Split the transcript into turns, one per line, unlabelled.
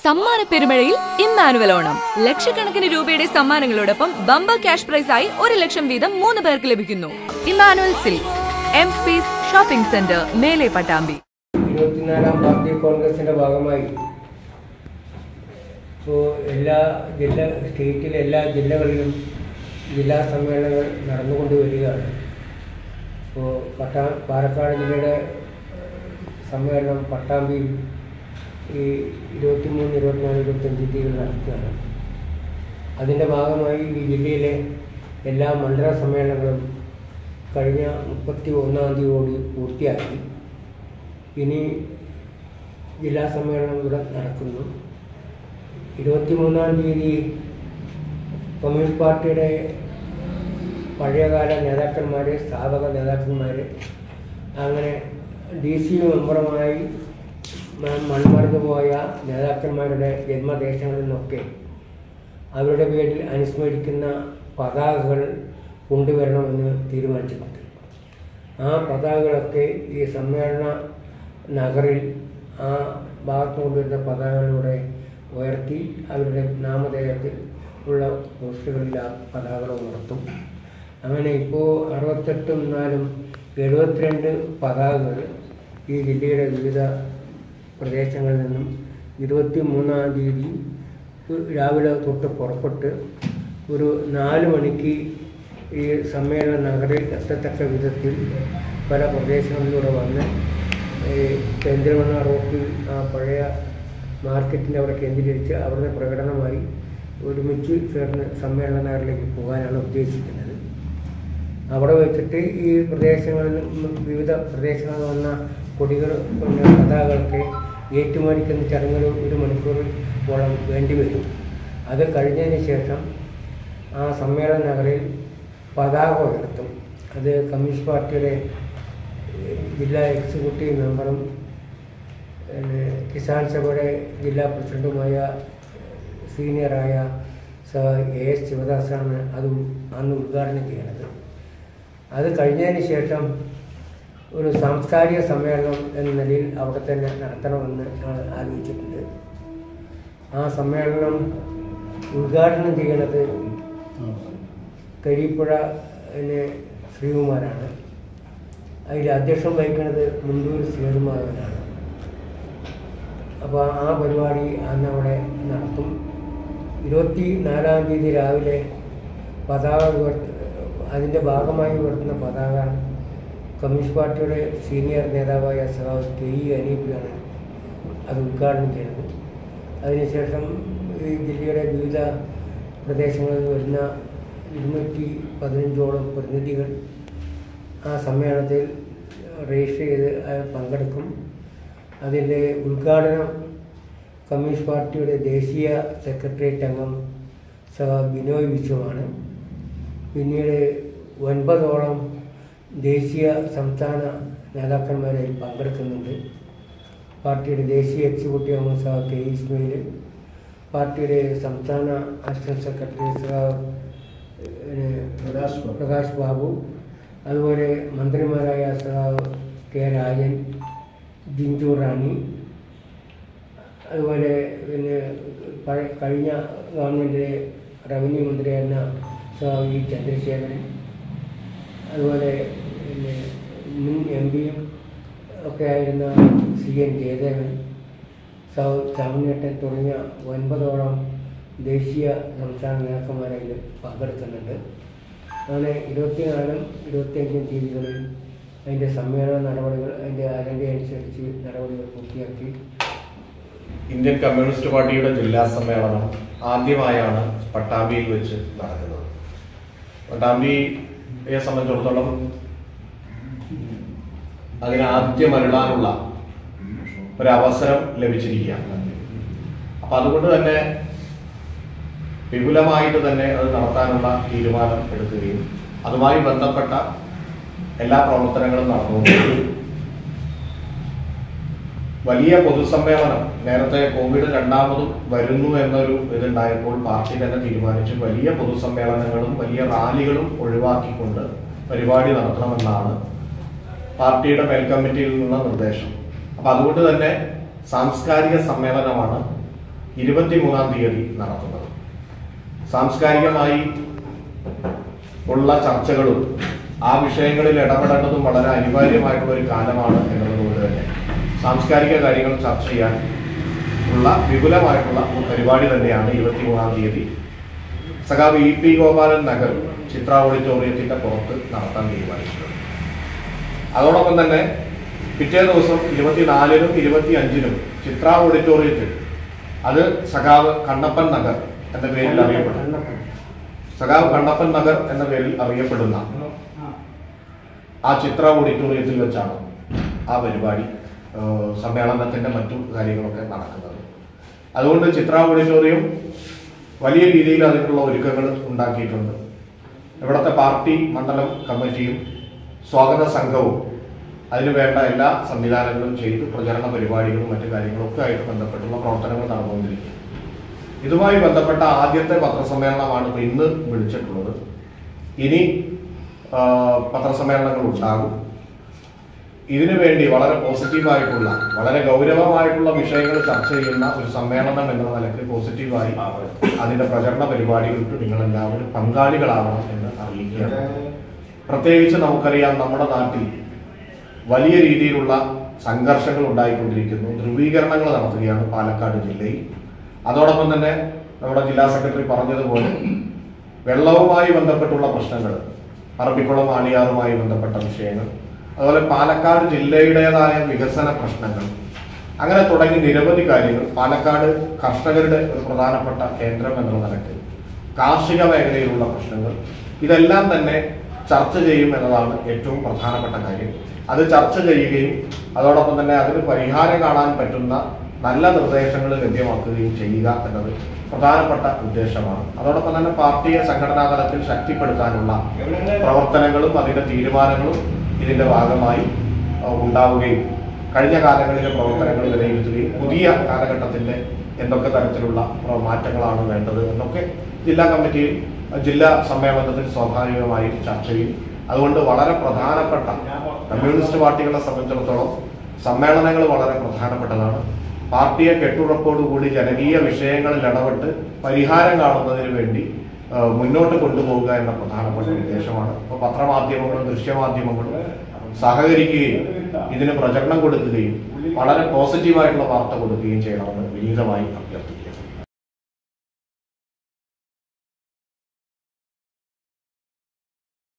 സമ്മാന പെരുമഴയിൽ ഇമ്മാനുവൽ ഓണം ലക്ഷക്കണക്കിന് രൂപയുടെ സമ്മാനങ്ങളോടൊപ്പം ബമ്പർ ക്യാഷ് പ്രൈസായി ഒരു ലക്ഷം വീതം മൂന്ന് പേർക്ക് ലഭിക്കുന്നു Emmanuel Silks M space shopping centre മേലെ പട്ടാമ്പി
ഇരുപത്തിനാലാം പാർട്ടി കോൺഗ്രസിന്റെ ഭാഗമായി ഇപ്പോൾ എല്ലാ ജില്ല സ്റ്റേറ്റിലെ എല്ലാ ജില്ലകളിലും ജില്ലാ സമ്മേളനങ്ങൾ നടന്നുകൊണ്ട് വരികയാണ് ഇപ്പോൾ പട്ടാ പാലക്കാട് ജില്ലയുടെ സമ്മേളനം പട്ടാമ്പിയിൽ ഈ ഇരുപത്തിമൂന്ന് ഇരുപത്തിനാല് ഇരുപത്തഞ്ച് തീയതികൾ നടക്കുകയാണ് അതിൻ്റെ ഭാഗമായി ഈ ജില്ലയിലെ എല്ലാ മണ്ഡല സമ്മേളനങ്ങളും കഴിഞ്ഞ മുപ്പത്തി ഒന്നാം തീയതിയോട് പൂർത്തിയാക്കി ഇനി ജില്ലാ സമ്മേളനം ഇവിടെ നടക്കുന്നു ഇരുപത്തിമൂന്നാം തീയതി കമ്മ്യൂണിസ്റ്റ് പാർട്ടിയുടെ പഴയകാല നേതാക്കന്മാർ സ്ഥാപക നേതാക്കന്മാർ അങ്ങനെ ഡി സി മെമ്പറുമായി മ- മൺമറന്നു പോയ നേതാക്കന്മാരുടെ ജന്മദേശങ്ങളിൽ നിന്നൊക്കെ അവരുടെ പേരിൽ അനുസ്മരിക്കുന്ന പതാകകൾ കൊണ്ടുവരണമെന്ന് തീരുമാനിച്ചിട്ടുണ്ട് ആ പതാകകളൊക്കെ ഈ സമ്മേളന നഗറിൽ ആ ഭാഗത്ത് കൊണ്ടുവരുന്ന പതാകകളിലൂടെ ഉയർത്തി അവരുടെ നാമധേയത്തിൽ ഉള്ള പോസ്റ്റുകളിൽ ആ പതാകകൾ ഉയർത്തും അങ്ങനെ ഇപ്പോൾ അറുപത്തെട്ടും നാലും എഴുപത്തിരണ്ട് പതാകകൾ ഈ ജില്ലയുടെ വിവിധ പ്രദേശങ്ങളിൽ നിന്നും ഇരുപത്തി മൂന്നാം തീയതി രാവിലെ തൊട്ട് പുറപ്പെട്ട് ഒരു നാല് മണിക്ക് ഈ സമ്മേളന നഗരിൽ എത്തത്തക്ക വിധത്തിൽ പല പ്രദേശങ്ങളിലൂടെ വന്ന് ഈ പെരിന്തൽമണ്ണ റോട്ടിൽ ആ പഴയ മാർക്കറ്റിൻ്റെ അവിടെ കേന്ദ്രീകരിച്ച് അവിടുന്ന് പ്രകടനമായി ഒരുമിച്ച് ചേർന്ന് സമ്മേളന നഗറിലേക്ക് പോകാനാണ് ഉദ്ദേശിക്കുന്നത് അവിടെ വെച്ചിട്ട് ഈ പ്രദേശങ്ങളിൽ നിന്നും വിവിധ പ്രദേശങ്ങളിൽ വന്ന കൊടികൾ പിന്നെ പതാകകളൊക്കെ ഏറ്റുമാനിക്കുന്ന ചടങ്ങുകൾ ഒരു മണിക്കൂറോളം വേണ്ടിവരും അത് കഴിഞ്ഞതിന് ശേഷം ആ സമ്മേളന നഗറിൽ പതാക ഉയർത്തും അത് കമ്മ്യൂണിസ്റ്റ് പാർട്ടിയുടെ ഏഹ്, ജില്ലാ എക്സിക്യൂട്ടീവ് മെമ്പറും പിന്നെ കിസാൻ സഭയുടെ ജില്ലാ പ്രസിഡന്റുമായ സീനിയറായ സ എ എസ് ശിവദാസാണ് അത് അന്ന് ഉദ്ഘാടനം ചെയ്യുന്നത് അത് കഴിഞ്ഞതിന് ശേഷം ഒരു സാംസ്കാരിക സമ്മേളനം എന്ന നിലയിൽ അവിടെ തന്നെ നടത്തണമെന്ന് ഞങ്ങൾ ആലോചിച്ചിട്ടുണ്ട് ആ സമ്മേളനം ഉദ്ഘാടനം ചെയ്യുന്നത് കരിപ്പുഴ പിന്നെ ശ്രീകുമാരാണ് അതിൽ അധ്യക്ഷം വഹിക്കുന്നത് മുണ്ടൂർ സേതുമാധവനാണ് അപ്പോൾ ആ പരിപാടി അന്ന് അവിടെ നടത്തും ഇരുപത്തി നാലാം തീയതി രാവിലെ പതാക ഉയർത്ത അതിൻ്റെ ഭാഗമായി ഉയർത്തുന്ന പതാക കമ്മ്യൂണിസ്റ്റ് പാർട്ടിയുടെ സീനിയർ നേതാവായ സഹാവ് കെ ഇ അനീഫാണ് അത് ഉദ്ഘാടനം ചെയ്യുന്നത് അതിനുശേഷം ഈ ജില്ലയുടെ വിവിധ പ്രദേശങ്ങളിൽ വരുന്ന ഇരുന്നൂറ്റി പതിനഞ്ചോളം പ്രതിനിധികൾ ആ സമ്മേളനത്തിൽ രജിസ്റ്റർ ചെയ്ത് അത് പങ്കെടുക്കും അതിൻ്റെ ഉദ്ഘാടനം കമ്മ്യൂണിസ്റ്റ് പാർട്ടിയുടെ ദേശീയ സെക്രട്ടേറിയറ്റ് അംഗം സഹ ബിനോയ് വിശ്വമാണ് പിന്നീട് ഒൻപതോളം ദേശീയ സംസ്ഥാന നേതാക്കന്മാരിൽ പങ്കെടുക്കുന്നുണ്ട് പാർട്ടിയുടെ ദേശീയ എക്സിക്യൂട്ടീവ് അംഗം സഹ കെ ഇസ്മയിൽ പാർട്ടിയുടെ സംസ്ഥാന അസിസ്റ്റന്റ് സെക്രട്ടറി സഹ ഏഹ്,
പ്രകാശ് ബാബു.
പ്രകാശ് ബാബു അതുപോലെ മന്ത്രിമാരായ സഹ കെ രാജൻ ജിഞ്ചു റാണി അതുപോലെ പിന്നെ പഴയ കഴിഞ്ഞ ഗവൺമെൻറ്റിലെ റവന്യൂ മന്ത്രിയായിരുന്ന സഹ വി ചന്ദ്രശേഖരൻ അതുപോലെ പിന്നെ മുൻ എം പിയും ഒക്കെ ആയിരുന്ന സി എൻ ജയദേവൻ സൗ ചാമുണ്ണേട്ടൻ തുടങ്ങിയ ഒൻപതോളം ദേശീയ സംസ്ഥാന നേതാക്കന്മാരതിൽ പങ്കെടുക്കുന്നുണ്ട് അങ്ങനെ ഇരുപത്തിനാലും ഇരുപത്തിയഞ്ചും തീയതികളിൽ അതിൻ്റെ സമ്മേളന നടപടികൾ അതിൻ്റെ അജണ്ട അനുസരിച്ച് നടപടികൾ പൂർത്തിയാക്കി
ഇന്ത്യൻ കമ്മ്യൂണിസ്റ്റ് പാർട്ടിയുടെ ജില്ലാ സമ്മേളനം ആദ്യമായാണ് പട്ടാമ്പിയിൽ വെച്ച് നടക്കുന്നത് പട്ടാമ്പിയെ സംബന്ധിച്ചിടത്തോളം അതിന് ആദ്യം അരുളാനുള്ള ഒരവസരം ലഭിച്ചിരിക്കുകയാണ് അപ്പൊ അതുകൊണ്ട് തന്നെ വിപുലമായിട്ട് തന്നെ അത് നടത്താനുള്ള തീരുമാനം എടുക്കുകയും അതുമായി ബന്ധപ്പെട്ട എല്ലാ പ്രവർത്തനങ്ങളും നടന്നുകൊണ്ടിരിക്കും വലിയ പൊതുസമ്മേളനം നേരത്തെ കോവിഡ് രണ്ടാമതും വരുന്നു എന്നൊരു ഇതുണ്ടായപ്പോൾ പാർട്ടി തന്നെ തീരുമാനിച്ചു വലിയ പൊതുസമ്മേളനങ്ങളും വലിയ റാലികളും ഒഴിവാക്കിക്കൊണ്ട് പരിപാടി നടത്തണമെന്നാണ് പാർട്ടിയുടെ മേൽക്കമ്മിറ്റിയിൽ നിന്ന നിർദ്ദേശം അപ്പൊ അതുകൊണ്ട് തന്നെ സാംസ്കാരിക സമ്മേളനമാണ് ഇരുപത്തിമൂന്നാം തീയതി നടത്തുന്നത് സാംസ്കാരികമായി ഉള്ള ചർച്ചകളും ആ വിഷയങ്ങളിൽ ഇടപെടേണ്ടതും വളരെ അനിവാര്യമായിട്ടുള്ള ഒരു കാലമാണ് എന്നുള്ളതുകൊണ്ട് തന്നെ സാംസ്കാരിക കാര്യങ്ങൾ ചർച്ച ചെയ്യാൻ ഉള്ള വിപുലമായിട്ടുള്ള ഒരു പരിപാടി തന്നെയാണ് ഇരുപത്തിമൂന്നാം തീയതി സഖാവ് ഇ പി ഗോപാലൻ നഗർ ചിത്ര ഓഡിറ്റോറിയത്തിന്റെ പുറത്ത് നടത്താൻ തീരുമാനിച്ചിട്ടുണ്ട് അതോടൊപ്പം തന്നെ പിറ്റേ ദിവസം ഇരുപത്തിനാലിനും ഇരുപത്തി അഞ്ചിനും ചിത്ര ഓഡിറ്റോറിയത്തിൽ അത് സഖാവ് കണ്ണപ്പൻ നഗർ എന്ന പേരിൽ അറിയപ്പെടുന്നു സഖാവ് കണ്ണപ്പൻ നഗർ എന്ന പേരിൽ അറിയപ്പെടുന്ന ആ ചിത്ര ഓഡിറ്റോറിയത്തിൽ വെച്ചാണ് ആ പരിപാടി ആ, സമ്മേളനത്തിന്റെ മറ്റു കാര്യങ്ങളൊക്കെ നടക്കുന്നത് അതുകൊണ്ട് ചിത്ര ഓഡിറ്റോറിയം വലിയ രീതിയിൽ അതിനുള്ള ഒരുക്കങ്ങൾ ഉണ്ടാക്കിയിട്ടുണ്ട് ഇവിടുത്തെ പാർട്ടി മണ്ഡലം കമ്മിറ്റിയും സ്വാഗത സംഘവും അതിന് വേണ്ട എല്ലാ സംവിധാനങ്ങളും ചെയ്ത് പ്രചരണ പരിപാടികളും മറ്റു കാര്യങ്ങളും ഒക്കെ ആയിട്ട് ബന്ധപ്പെട്ടുള്ള പ്രവർത്തനങ്ങൾ നടന്നുകൊണ്ടിരിക്കും ഇതുമായി ബന്ധപ്പെട്ട ആദ്യത്തെ പത്രസമ്മേളനമാണ് ഇപ്പോൾ ഇന്ന് വിളിച്ചിട്ടുള്ളത് ഇനി ആ, പത്രസമ്മേളനങ്ങൾ ഉണ്ടാകും ഇതിനു വേണ്ടി വളരെ പോസിറ്റീവായിട്ടുള്ള വളരെ ഗൗരവമായിട്ടുള്ള വിഷയങ്ങൾ ചർച്ച ചെയ്യുന്ന ഒരു സമ്മേളനം എന്ന നിലയ്ക്ക് പോസിറ്റീവായി അതിന്റെ പ്രചരണ പരിപാടികൾക്ക് നിങ്ങൾ എല്ലാവരും പങ്കാളികളാവണം എന്ന് അറിയിക്കുകയാണ് പ്രത്യേകിച്ച് നമുക്കറിയാം നമ്മുടെ നാട്ടിൽ വലിയ രീതിയിലുള്ള സംഘർഷങ്ങൾ ഉണ്ടായിക്കൊണ്ടിരിക്കുന്നു ധ്രുവീകരണങ്ങൾ നടത്തുകയാണ് പാലക്കാട് ജില്ലയിൽ അതോടൊപ്പം തന്നെ നമ്മുടെ ജില്ലാ സെക്രട്ടറി പറഞ്ഞതുപോലെ വെള്ളവുമായി ബന്ധപ്പെട്ടുള്ള പ്രശ്നങ്ങൾ പറമ്പിക്കുളം ആണിയാറുമായി ബന്ധപ്പെട്ട വിഷയങ്ങൾ അതുപോലെ പാലക്കാട് ജില്ലയുടേതായ വികസന പ്രശ്നങ്ങൾ അങ്ങനെ തുടങ്ങി നിരവധി കാര്യങ്ങൾ പാലക്കാട് കർഷകരുടെ ഒരു പ്രധാനപ്പെട്ട കേന്ദ്രം എന്നുള്ള നിലയ്ക്ക് കാർഷിക മേഖലയിലുള്ള പ്രശ്നങ്ങൾ ഇതെല്ലാം തന്നെ ചർച്ച ചെയ്യും എന്നതാണ് ഏറ്റവും പ്രധാനപ്പെട്ട കാര്യം അത് ചർച്ച ചെയ്യുകയും അതോടൊപ്പം തന്നെ അതിന് പരിഹാരം കാണാൻ പറ്റുന്ന നല്ല നിർദ്ദേശങ്ങൾ ലഭ്യമാക്കുകയും ചെയ്യുക എന്നത് പ്രധാനപ്പെട്ട ഉദ്ദേശമാണ് അതോടൊപ്പം തന്നെ പാർട്ടിയെ സംഘടനാ തലത്തിൽ ശക്തിപ്പെടുത്താനുള്ള പ്രവർത്തനങ്ങളും അതിന്റെ തീരുമാനങ്ങളും ഇതിന്റെ ഭാഗമായി ആ, ഉണ്ടാവുകയും കഴിഞ്ഞ കാലങ്ങളിലെ പ്രവർത്തനങ്ങൾ വിലയിരുത്തുകയും പുതിയ കാലഘട്ടത്തിന്റെ എന്തൊക്കെ തരത്തിലുള്ള പ്ര- മാറ്റങ്ങളാണ് വേണ്ടത് എന്നൊക്കെ ജില്ലാ കമ്മിറ്റിയിൽ അഹ് ജില്ലാ സമ്മേളനത്തിൽ സ്വാഭാവികമായും ചർച്ച ചെയ്യും അതുകൊണ്ട് വളരെ പ്രധാനപ്പെട്ട കമ്മ്യൂണിസ്റ്റ് പാർട്ടികളെ സംബന്ധിച്ചിടത്തോളം സമ്മേളനങ്ങൾ വളരെ പ്രധാനപ്പെട്ടതാണ് പാർട്ടിയെ കെട്ടുറപ്പോടുകൂടി ജനകീയ വിഷയങ്ങളിൽ ഇടപെട്ട് പരിഹാരം കാണുന്നതിന് വേണ്ടി ആ, മുന്നോട്ട് കൊണ്ടുപോകുക എന്ന പ്രധാനപ്പെട്ട ഉദ്ദേശമാണ് ഇപ്പോൾ പത്രമാധ്യമങ്ങളും ദൃശ്യമാധ്യമങ്ങളും സഹകരിക്കുകയും ഇതിന് പ്രചരണം കൊടുക്കുകയും വളരെ പോസിറ്റീവായിട്ടുള്ള വാർത്ത കൊടുക്കുകയും ചെയ്യണമെന്ന് വിനീതമായി അഭ്യർത്ഥിക്കുന്നു